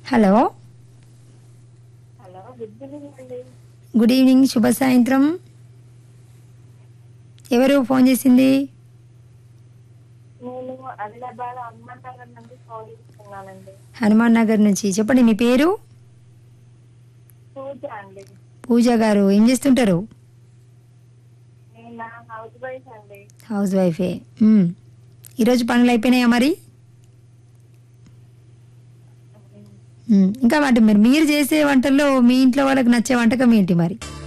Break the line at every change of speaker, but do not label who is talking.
Hello
hello good evening అండి
good evening శుభ సాయంత్రం ఎవరు ఫోన్ చేసింది
నేను ఆదిలాబాద్ హనుమాన్ నగర్ నుండి కాల్ చేస్తున్నానండి
హనుమాన్ నగర్ నుంచి చెప్పండి మీ పేరు
పూజ అండి
పూజ గారు ఏం చేస్తుంటారు
నేను నా హౌస్ వైఫ్ అండి
హౌస్ వైఫే మ్మ్. ఈరోజు పనులు అయిపోయినాయా మరి మ్మ్. ఇంకా వంట మరి మీరు చేసే వంటల్లో మీ ఇంట్లో వాళ్ళకి నచ్చే వంటకం ఏంటి మరి